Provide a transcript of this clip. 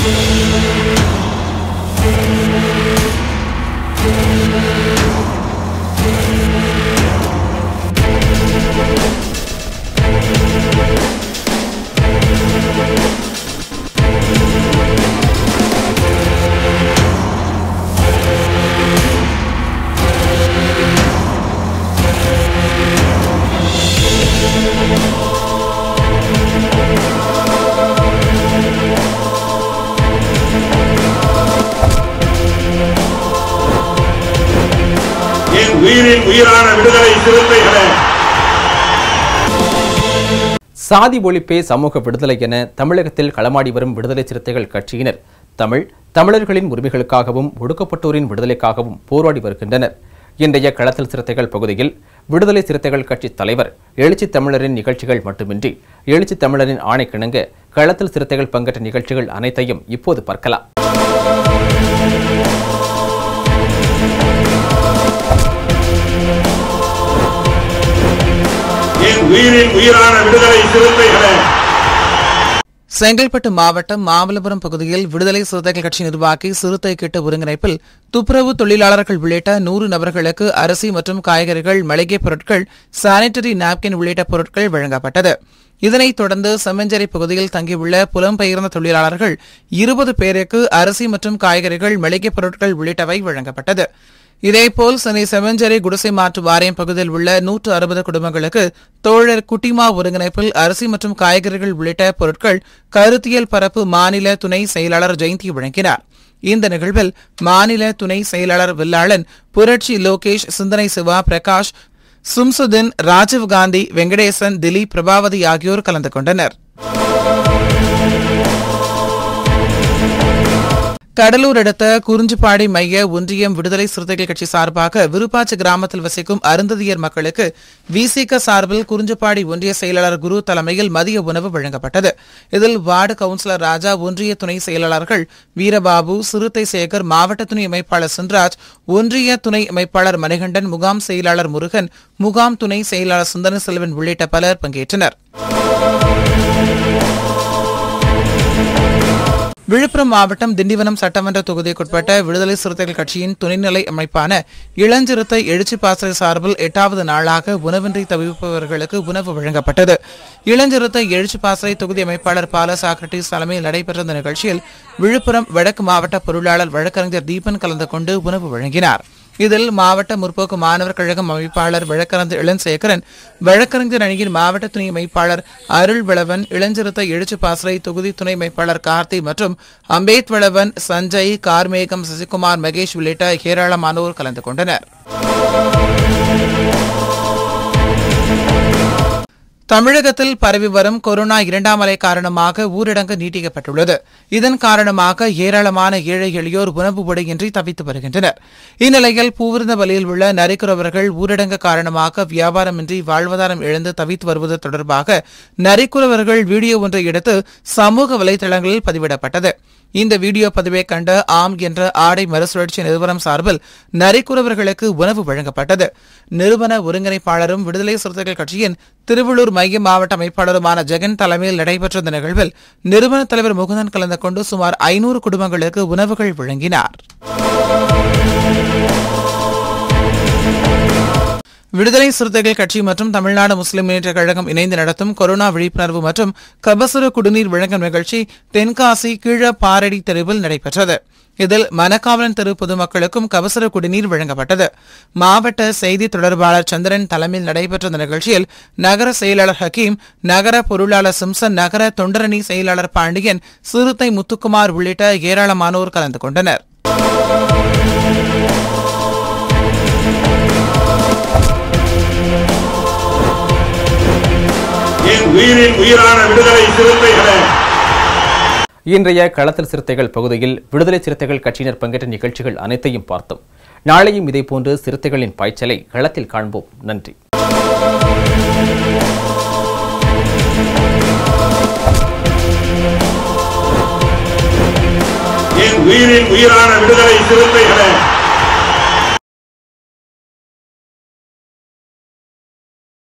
என் உயிரின் உயிரான விடுதலை சிறுத்தைகளே சாதி ஒழிப்பே சமூக விடுதலை என தமிழகத்தில் களமாடி வரும் விடுதலை சிறுத்தைகள் கட்சியினர் தமிழ் தமிழர்களின் உரிமைகளுக்காகவும் ஒடுக்கப்பட்டோரின் விடுதலைக்காகவும் போராடி வருகின்றனர் இன்றைய களத்தில் சிறுத்தைகள் பகுதியில் விடுதலை சிறுத்தைகள் கட்சி தலைவர் எழுச்சி தமிழரின் நிகழ்ச்சிகள் மட்டுமின்றி எழுச்சி தமிழரின் ஆணைக்கிணங்க களத்தில் சிறுத்தைகள் பங்கேற்ற நிகழ்ச்சிகள் அனைத்தையும் இப்போது பார்க்கலாம் என் உயிரின் உயிரான விடுதலை சிறுத்தைகளே செங்கல்பட்டு மாவட்டம் மாமல்லபுரம் பகுதியில் விடுதலை சிறுத்தைகள் கட்சி நிர்வாகி சிறுத்தை கிட்ட ஒருங்கிணைப்பில் துப்புரவு தொழிலாளர்கள் உள்ளிட்ட நூறு நபர்களுக்கு அரிசி மற்றும் காய்கறிகள் மளிகை பொருட்கள் சானிட்டரி நாப்கின் உள்ளிட்ட பொருட்கள் வழங்கப்பட்டது இதனைத் தொடர்ந்து செம்மஞ்சேரி பகுதியில் தங்கியுள்ள புலம்பெயர்ந்த தொழிலாளர்கள் இருபது பேருக்கு அரிசி மற்றும் காய்கறிகள் மளிகை பொருட்கள் உள்ளிட்டவை வழங்கப்பட்டது இதேபோல் சென்னை செவஞ்சேரி குடிசை மாற்று வாரியம் பகுதியில் உள்ள நூற்று அறுபது குடும்பங்களுக்கு தோழர் குட்டிமா ஒருங்கிணைப்பில் அரிசி மற்றும் காய்கறிகள் உள்ளிட்ட பொருட்கள் கருத்தியல் பரப்பு மாநில துணை செயலாளர் ஜெயந்தி வழங்கினார் இந்த நிகழ்வில் மாநில துணை செயலாளர் வில்லாளன் புரட்சி லோகேஷ் சிந்தனை சிவா பிரகாஷ் சும்சுதின் ராஜீவ் காந்தி வெங்கடேசன் திலீப் பிரபாவதி ஆகியோர் கலந்து கொண்டனர் கடலூர் அடுத்த குறிஞ்சிப்பாடி மைய ஒன்றியம் விடுதலை சிறுத்தைகள் கட்சி சார்பாக விருப்பாச்சி கிராமத்தில் வசிக்கும் அருந்ததியர் மக்களுக்கு விசிக சார்பில் குறிஞ்சிப்பாடி ஒன்றிய செயலாளர் குரு தலைமையில் மதிய உணவு வழங்கப்பட்டது இதில் வார்டு கவுன்சிலர் ராஜா ஒன்றிய துணை செயலாளர்கள் வீரபாபு சிறுத்தை சேகர் மாவட்ட துணை அமைப்பாளர் சின்ராஜ் ஒன்றிய துணை அமைப்பாளர் மணிகண்டன் முகாம் செயலாளர் முருகன் முகாம் துணை செயலாளர் சுந்தர செல்வன் உள்ளிட்ட பலர் பங்கேற்றனர் விழுப்புரம் மாவட்டம் திண்டிவனம் சட்டமன்ற தொகுதிக்குட்பட்ட விடுதலை சிறுத்தைகள் கட்சியின் துணைநிலை அமைப்பான இளஞ்சிறுத்தை எழுச்சி பாசறை சார்பில் எட்டாவது நாளாக உணவின்றி தவிப்பவர்களுக்கு உணவு வழங்கப்பட்டது இளஞ்சிறுத்தை எழுச்சி பாசறை தொகுதி அமைப்பாளர் பால சாக்ரட்டிஸ் தலைமையில் நடைபெற்ற இந்த நிகழ்ச்சியில் விழுப்புரம் வடக்கு மாவட்ட பொருளாளர் வழக்கறிஞர் தீபன் கலந்து கொண்டு உணவு வழங்கினார் இதில் மாவட்ட முற்போக்கு மாணவர் கழகம் அமைப்பாளர் வழக்கறிஞர் இளஞ்சேகரன் வழக்கறிஞர் அணியின் மாவட்ட துணை அமைப்பாளர் அருள் விளவன் இளஞ்சிறுத்தை எழுச்சி பாசறை தொகுதி துணை அமைப்பாளர் கார்த்தி மற்றும் அம்பேத் விளவன் சஞ்சய் கார்மேகம் சசிகுமார் மகேஷ் உள்ளிட்ட ஏராளமானோர் கலந்து கொண்டனர் தமிழகத்தில் பரவி வரும் கொரோனா இரண்டாம் அலை காரணமாக ஊரடங்கு நீட்டிக்கப்பட்டுள்ளது இதன் காரணமாக ஏராளமான ஏழை எளியோர் உணவு உடையின்றி தவித்து வருகின்றனர் இந்நிலையில் பூவிருந்தவலியில் உள்ள நரிக்குறவர்கள் ஊரடங்கு காரணமாக வியாபாரமின்றி வாழ்வாதாரம் இழந்து தவித்து வருவது தொடர்பாக நரிக்குறவர்கள் வீடியோ ஒன்றை எடுத்து சமூக வலைதளங்களில் பதிவிடப்பட்டது இந்த வீடியோ பதிவை கண்ட ஆம் என்ற ஆடை மறுசுழற்சி நிறுவனம் சார்பில் நரிக்குறவர்களுக்கு உணவு வழங்கப்பட்டது நிறுவன ஒருங்கிணைப்பாளரும் விடுதலை சிறுத்தைகள் கட்சியின் திருவள்ளூர் மைய மாவட்ட அமைப்பாளருமான ஜெகன் தலைமையில் நடைபெற்ற இந்த நிகழ்வில் நிறுவன தலைவர் முகுந்தன் கலந்து கொண்டு சுமார் ஐநூறு குடும்பங்களுக்கு உணவுகள் வழங்கினார் விடுதலை சிறுத்தைகள் கட்சி மற்றும் தமிழ்நாடு முஸ்லிம் முன்னேற்ற கழகம் இணைந்து நடத்தும் கொரோனா விழிப்புணர்வு மற்றும் கபசுர குடிநீர் வழங்கும் நிகழ்ச்சி தென்காசி கீழ பாரடி தெருவில் நடைபெற்றது இதில் மனக்காவலன் தெரு பொதுமக்களுக்கும் கபசுர குடிநீர் வழங்கப்பட்டது மாவட்ட செய்தி தொடர்பாளர் சந்திரன் தலைமையில் நடைபெற்ற இந்த நிகழ்ச்சியில் நகர செயலாளர் ஹக்கீம் நகர பொருளாளர் சிம்சன் நகர தொண்டரணி செயலாளர் பாண்டியன் சிறுத்தை முத்துக்குமார் உள்ளிட்ட ஏராளமானோர் கலந்து கொண்டனர் என் உயிரின் உயிரான விடுதலை சிறுத்தைகளே இன்றைய களத்தில் சிறுத்தைகள் பகுதியில் விடுதலை சிறுத்தைகள் கட்சியினர் பங்கேற்ற நிகழ்ச்சிகள் அனைத்தையும் பார்த்தோம் நாளையும் இதேபோன்று சிறுத்தைகளின் பாய்ச்சலை களத்தில் காண்போம் நன்றி என் உயிரின் உயிரான விடுதலை சிறுத்தைகளே